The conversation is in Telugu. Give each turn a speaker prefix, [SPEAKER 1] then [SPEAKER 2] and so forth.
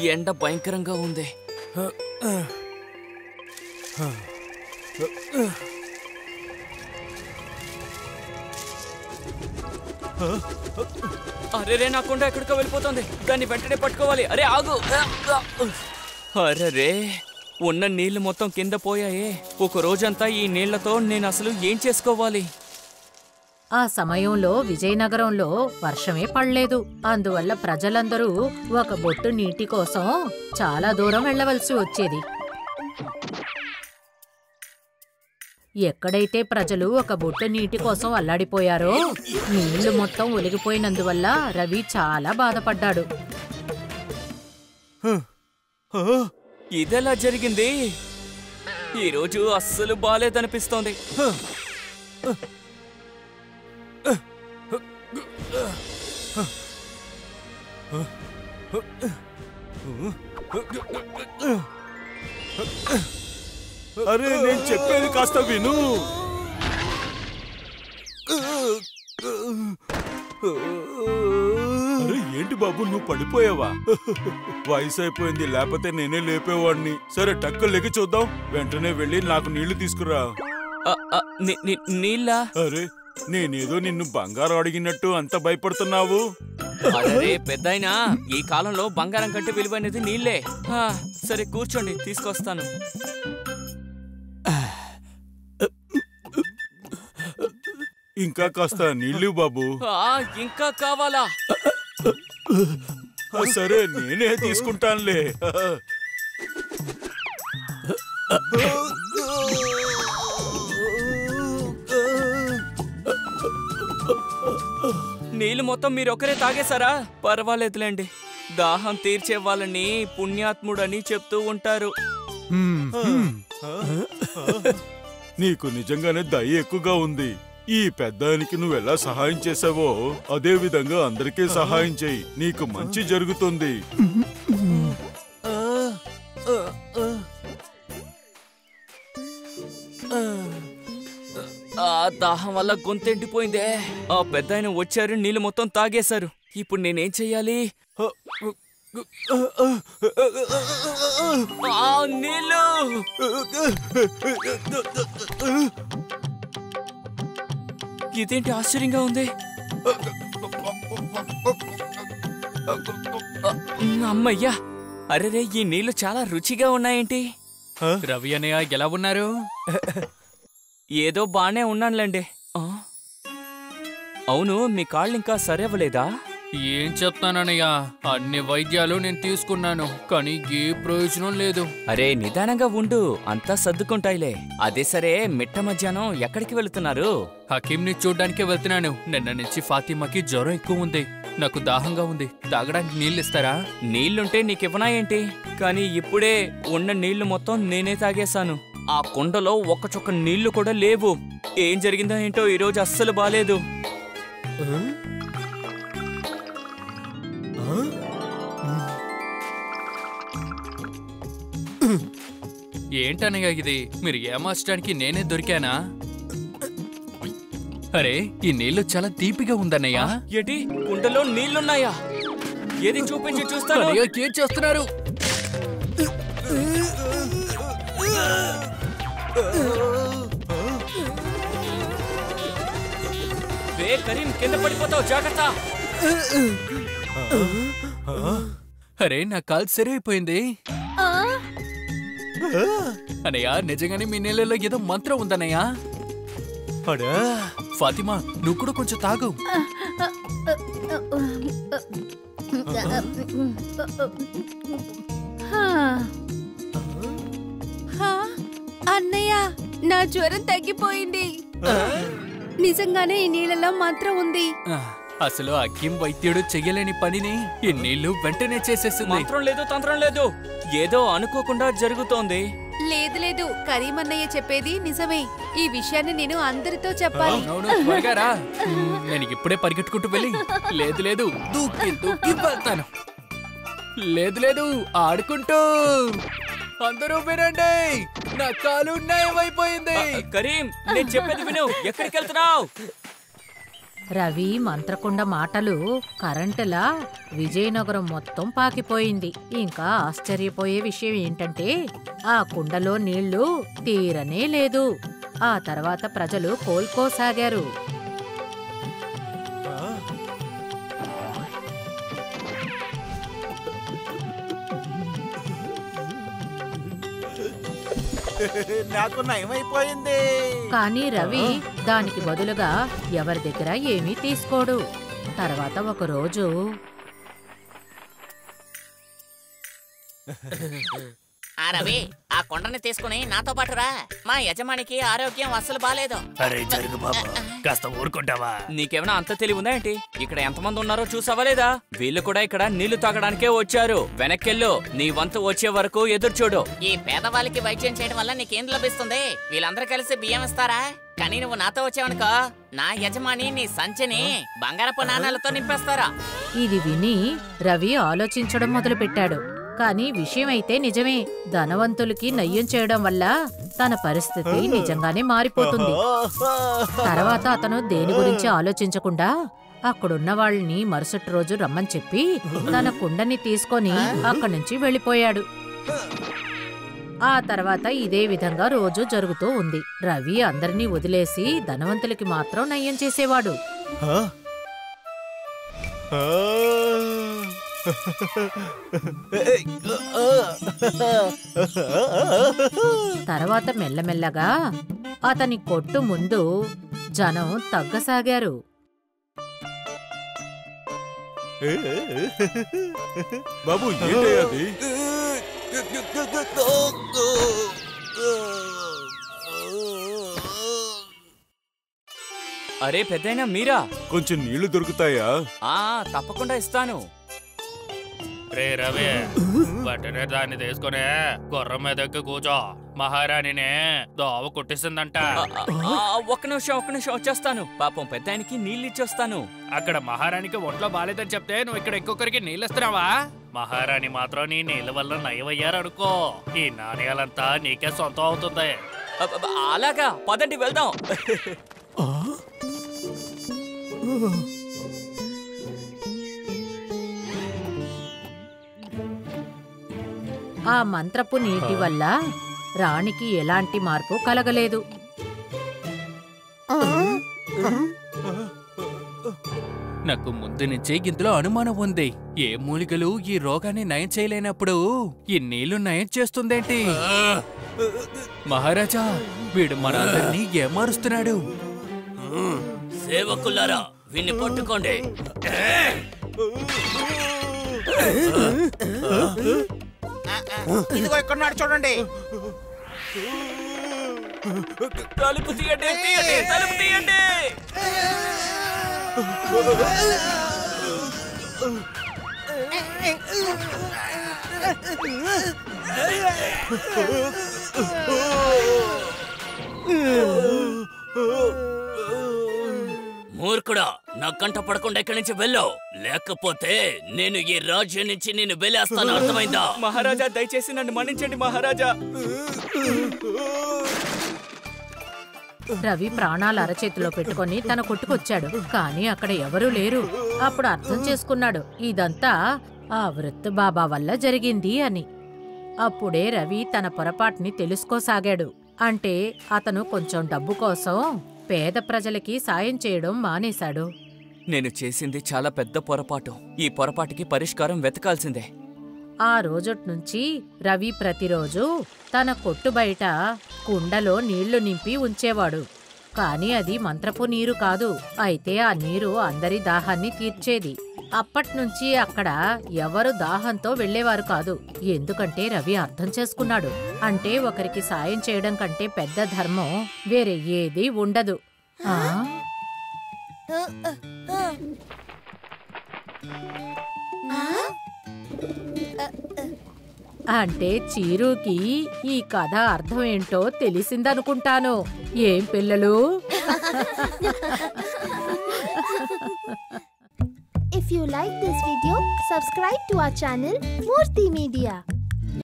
[SPEAKER 1] ఎండ భయంకరంగా ఉంది అరే రే నా కుండ ఎక్కడికో వెళ్ళిపోతుంది దాన్ని వెంటనే పట్టుకోవాలి అరే ఆగు అరే రే ఉన్న నీళ్లు మొత్తం కింద పోయాయే ఒక రోజంతా ఈ నీళ్లతో నేను అసలు ఏం చేసుకోవాలి
[SPEAKER 2] ఆ సమయంలో విజయనగరంలో వర్షమే పడలేదు అందువల్ల ప్రజలందరూ ఒక బొట్టు నీటి కోసం చాలా దూరం వెళ్ళవలసి వచ్చేది ఎక్కడైతే ప్రజలు ఒక బొట్టు నీటి కోసం అల్లాడిపోయారో నీళ్లు మొత్తం ఒలిగిపోయినందువల్ల రవి చాలా బాధపడ్డాడు
[SPEAKER 1] ఇదెలా జరిగింది ఈరోజు అస్సలు బాలేదనిపిస్తోంది
[SPEAKER 3] అరే నేను చెప్పేది కాస్త విను అరే ఏంటి బాబు నువ్వు పడిపోయావా వయసు అయిపోయింది లేకపోతే నేనే లేపేవాడిని సరే టక్కు లెగి చూద్దాం వెంటనే వెళ్ళి నాకు నీళ్లు తీసుకురా
[SPEAKER 1] ఆ, ఆ, ని- ని- నీళ్ళా
[SPEAKER 3] అరే నేనేదో నిన్ను బంగారం అడిగినట్టు అంత భయపడుతున్నావు
[SPEAKER 1] అరే పెద్దాయనా ఈ కాలంలో బంగారం కంటే విలువైనది నీళ్ళే ఆ, సరే కూర్చోండి తీసుకొస్తాను
[SPEAKER 3] ఇంకా కాస్త నీళ్లు బాబు
[SPEAKER 1] ఆ, ఇంకా కావాలా
[SPEAKER 3] ఆ, సరే నేనే తీసుకుంటానులే
[SPEAKER 1] నీళ్ళు మొత్తం మీరు ఒకరే తాగేశారా పర్వాలేదులేండి దాహం తీర్చే వాళ్ళని పుణ్యాత్ముడని చెప్తూ ఉంటారు
[SPEAKER 3] నీకు నిజంగానే దయ ఎక్కువగా ఉంది ఈ పెద్దానికి నువ్వు ఎలా సహాయం చేసావో అదే విధంగా అందరికీ సహాయం చేయి నీకు మంచి జరుగుతుంది
[SPEAKER 1] ఆ దాహం వల్ల గొంతెండిపోయిందే ఆ పెద్ద ఆయన వచ్చారు నీళ్ళు మొత్తం తాగేశారు ఇప్పుడు నేనేం చెయ్యాలి ఆ నీళ్ళు ఇదేంటి ఆశ్చర్యంగా ఉంది అమ్మయ్యా అరెరే ఈ నీళ్లు చాలా రుచిగా ఉన్నాయేంటి
[SPEAKER 4] రవి అన్నయ్య ఎలా ఉన్నారు
[SPEAKER 1] ఏదో బానే ఉన్నానులేండి ఆ? అవును మీ కాళ్ళు ఇంకా సరేవ్వలేదా
[SPEAKER 4] ఏం చెప్తానన్నయ్య అన్ని వైద్యాలు నేను తీసుకున్నాను కానీ ఏ ప్రయోజనం లేదు
[SPEAKER 1] అరే నిదానంగా ఉండు అంతా సర్దుకుంటాయిలే అదే సరే మిట్ట మధ్యాహ్నం ఎక్కడికి వెళుతున్నారు
[SPEAKER 4] హకీంని చూడ్డానికే వెళ్తున్నాను నిన్న నుంచి ఫాతిమాకి జ్వరం ఎక్కువ ఉంది నాకు దాహంగా ఉంది తాగడానికి నీళ్ళు ఇస్తారా
[SPEAKER 1] నీళ్లుంటే నీకివ్వనా ఏంటి కానీ ఇప్పుడే ఉన్న నీళ్లు మొత్తం నేనే తాగేశాను ఆ కుండలో ఒక్క చుక్క నీళ్లు కూడా లేవు ఏం జరిగిందో ఏంటో ఈరోజు అస్సలు బాలేదు
[SPEAKER 4] ఏంటన్నయ్య ఇది మీరు ఏమార్చడానికి నేనే దొరికానా అరే ఈ నీళ్లు చాలా తీపిగా ఉందన్నయ్య
[SPEAKER 1] ఏంటి కుండలో నీళ్లున్నాయా ఏది చూపించి చూస్తాను
[SPEAKER 4] అన్నయ్య, ఏం చేస్తున్నారు
[SPEAKER 1] వే కరీం కింద పడిపోతావు జాగ్రత్త
[SPEAKER 4] అరే నా కాల్ సరైపోయింది అన్నయ్య నిజంగానే మీ నీళ్ళలో ఏదో మంత్రం ఉందన్నయ్య ఫాతిమా నువ్వు కూడా కొంచెం తాగు
[SPEAKER 5] హా, అన్నయ్య నా జ్వరం తగ్గిపోయింది నిజంగానే ఈ నీళ్ళలో మంత్రం ఉంది
[SPEAKER 4] ఆ, అసలు అగ్గిం వైద్యుడు చెయ్యలేని పనిని ఈ నీళ్లు వెంటనే చేసేస్తుంది
[SPEAKER 1] మంత్రం లేదు తంత్రం లేదు ఏదో అనుకోకుండా జరుగుతోంది
[SPEAKER 5] లేదు లేదు కరీం అన్నయ్య చెప్పేది నిజమే ఈ విషయాన్ని నేను అందరితో చెప్పాలి
[SPEAKER 4] అవునవును త్వరగా రా మ్, నేను ఇప్పుడే పరిగెట్టుకుంటూ వెళ్ళి లేదు లేదు దూకి దూకి వెళ్తాను లేదు లేదు ఆడుకుంటూ అందరూ వినండి నా కాలు నయమైపోయింది
[SPEAKER 1] కరీం నేను చెప్పేది విను ఎక్కడికి వెళ్తున్నావు
[SPEAKER 2] రవి మంత్రకుండ మాటలు కరెంటులా విజయనగరం మొత్తం పాకిపోయింది ఇంకా ఆశ్చర్యపోయే విషయం ఏంటంటే ఆ కుండలో నీళ్లు తీరనే లేదు ఆ తర్వాత ప్రజలు కోల్కోసాగారు
[SPEAKER 6] నాకు నయమైపోయింది
[SPEAKER 2] కానీ రవి దానికి బదులుగా ఎవరి దగ్గర ఏమీ తీసుకోడు తర్వాత ఒక రోజు
[SPEAKER 7] ఆ రవి ఆ కొండని తీసుకుని నాతో పాటు రా మా యజమానికి ఆరోగ్యం అస్సలు బాలేదు
[SPEAKER 8] అరే జరుగు బాబా కాస్త ఊరుకుంటావా
[SPEAKER 1] నీకేమైనా అంత తెలివి ఉందా ఏంటి ఇక్కడ ఎంతమంది ఉన్నారో చూసావా లేదా వీళ్ళు కూడా ఇక్కడ నీళ్లు తాగడానికే వచ్చారు వెనక్కెళ్ళు నీ వంతు వచ్చే వరకు ఎదురు చూడు
[SPEAKER 7] ఈ పేదవాళ్ళకి వైద్యం చేయడం వల్ల నీకేం లభిస్తుంది వీళ్ళందరూ కలిసి బియ్యం ఇస్తారా కానీ నువ్వు నాతో వచ్చావనుకో నా యజమాని నీ సంచిని బంగారపు నాణాలతో నింపేస్తారా
[SPEAKER 2] ఇది విని రవి ఆలోచించడం మొదలుపెట్టాడు కానీ విషయం అయితే నిజమే ధనవంతులకి నయ్యం చేయడం వల్ల తన పరిస్థితి నిజంగానే మారిపోతుంది తర్వాత అతను దేని గురించి ఆలోచించకుండా అక్కడున్న వాళ్ళని మరుసటి రోజు రమ్మని చెప్పి తన కుండని తీసుకొని అక్కడి నుంచి వెళ్ళిపోయాడు ఆ తర్వాత ఇదే విధంగా రోజు జరుగుతూ ఉంది రవి అందరినీ వదిలేసి ధనవంతులకి మాత్రం నయ్యం చేసేవాడు తర్వాత మెల్లమెల్లగా అతని కొట్టు ముందు జనం తగ్గసాగారు
[SPEAKER 3] బాబు ఏంటి అది
[SPEAKER 1] అరే పెద్దయినా మీరా
[SPEAKER 3] కొంచెం నీళ్లు దొరుకుతాయా
[SPEAKER 1] ఆ తప్పకుండా ఇస్తాను
[SPEAKER 8] రే రవి వెంటనే దాన్ని తీసుకుని గుర్రం మీద ఎక్కి కూర్చో మహారాణినే దోవ కుట్టిస్తుందంట
[SPEAKER 1] ఆ, ఆ, ఆ, ఒక్క నిమిషం ఒక్క నిమిషం వచ్చేస్తాను పాపం పెద్దాయనికి నీళ్ళు ఇచ్చొస్తాను
[SPEAKER 8] అక్కడ మహారాణికి ఒంట్లో బాలేదని చెప్తే నువ్వు ఇక్కడ ఇంకొకరికి నీళ్ళు ఇస్తున్నావా మహారాణి మాత్రం నీ నీళ్ళ వల్ల నయమయ్యారనుకో ఈ నాణ్యాలంతా నీకే సొంతం అవుతుంది
[SPEAKER 1] అబ్బ, అబ్బ, అలాగా పదండి వెళ్దాం
[SPEAKER 2] ఆ మంత్రపు నీటి వల్ల రాణికి ఎలాంటి మార్పు కలగలేదు
[SPEAKER 4] నాకు ముందు నుంచే ఇందులో అనుమానం ఉంది ఏ మూలికలు ఈ రోగాన్ని నయం చేయలేనప్పుడు ఈ నీళ్లు నయం చేస్తుందేంటి మహారాజా వీడు మనందరినీ ఏమారుస్తున్నాడు
[SPEAKER 1] సేవకులారా విన్ని పట్టుకోండి
[SPEAKER 6] ఇదిగో ఇక్కడ చూడండి
[SPEAKER 1] తలుపు తీయండి తీయండి తలుపు తీయండి మూర్ఖుడా నా కంట పడకుండా ఇక్కడి నుంచి వెళ్ళు లేకపోతే నేను ఈ రాజ్యం నుంచి నేను వెళ్ళేస్తాను అర్థమైందా మహారాజా దయచేసి నన్ను మన్నించండి మహారాజా
[SPEAKER 2] రవి ప్రాణాలు అరచేతిలో పెట్టుకొని తన కొట్టుకొచ్చాడు కానీ అక్కడ ఎవరూ లేరు అప్పుడు అర్థం చేసుకున్నాడు ఇదంతా ఆ వృత్త బాబా వల్ల జరిగింది అని అప్పుడే రవి తన పొరపాటుని తెలుసుకోసాగాడు అంటే అతను కొంచెం డబ్బు కోసం పేద ప్రజలకి సాయం చేయడం మానేశాడు
[SPEAKER 1] నేను చేసింది చాలా పెద్ద పొరపాటు ఈ పొరపాటుకి పరిష్కారం వెతకాల్సిందే
[SPEAKER 2] ఆ రోజుటి నుంచి రవి ప్రతిరోజు తన కొట్టు బయట కుండలో నీళ్లు నింపి ఉంచేవాడు కాని అది మంత్రపు నీరు కాదు అయితే ఆ నీరు అందరి దాహాన్ని తీర్చేది అప్పట్నుంచి అక్కడ ఎవరు దాహంతో వెళ్లేవారు కాదు ఎందుకంటే రవి అర్థం చేసుకున్నాడు అంటే ఒకరికి సాయం చేయడం కంటే పెద్ద ధర్మం వేరే ఏదీ ఉండదు ఆ అంటే చీరుకి ఈ కథ అర్థం ఏంటో తెలిసిందనుకుంటాను ఏం పిల్లలు
[SPEAKER 9] If you like this video, subscribe to our channel Murthy Media.